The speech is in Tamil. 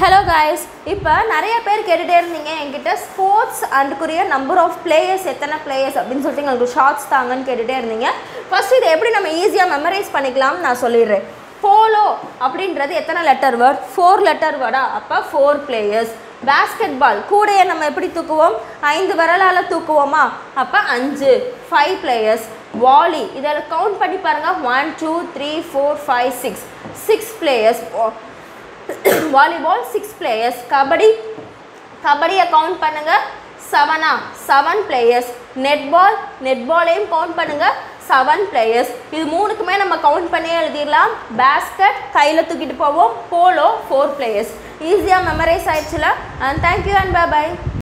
ஹலோ காய்ஸ் இப்போ நிறைய பேர் கேட்டுகிட்டே இருந்தீங்க என்கிட்ட ஸ்போர்ட்ஸ் அண்டுக்குரிய நம்பர் ஆஃப் பிளேயர்ஸ் எத்தனை பிளேயர்ஸ் அப்படின்னு சொல்லிட்டு எங்களுக்கு ஷார்ட்ஸ் தாங்கன்னு கேட்டுகிட்டே இருந்தீங்க ஃபர்ஸ்ட் இதை எப்படி நம்ம ஈஸியாக மெமரைஸ் பண்ணிக்கலாம்னு நான் சொல்லிடுறேன் போலோ அப்படின்றது எத்தனை லெட்டர் வேர்ட் ஃபோர் லெட்டர் வேர்டா அப்போ ஃபோர் பிளேயர்ஸ் பேஸ்கெட் பால் கூடையை நம்ம எப்படி தூக்குவோம் ஐந்து விரலால் தூக்குவோமா அப்போ அஞ்சு ஃபைவ் பிளேயர்ஸ் வாலி இதில் கவுண்ட் பண்ணி பாருங்கள் one two three four five six six players volleyball six players kabaddi கபடியை கவுண்ட் பண்ணுங்க செவனா செவன் பிளேயர்ஸ் நெட்பால் நெட்பாலையும் கவுண்ட் பண்ணுங்க செவன் பிளேயர்ஸ் இது மூணுக்குமே நம்ம கவுண்ட் பண்ணி எழுதிடலாம் பேஸ்கெட் கையில் தூக்கிட்டு போவோம் போலோ ஃபோர் பிளேயர்ஸ் ஈஸியாக மெமரைஸ் ஆயிடுச்சுல and thank you and bye by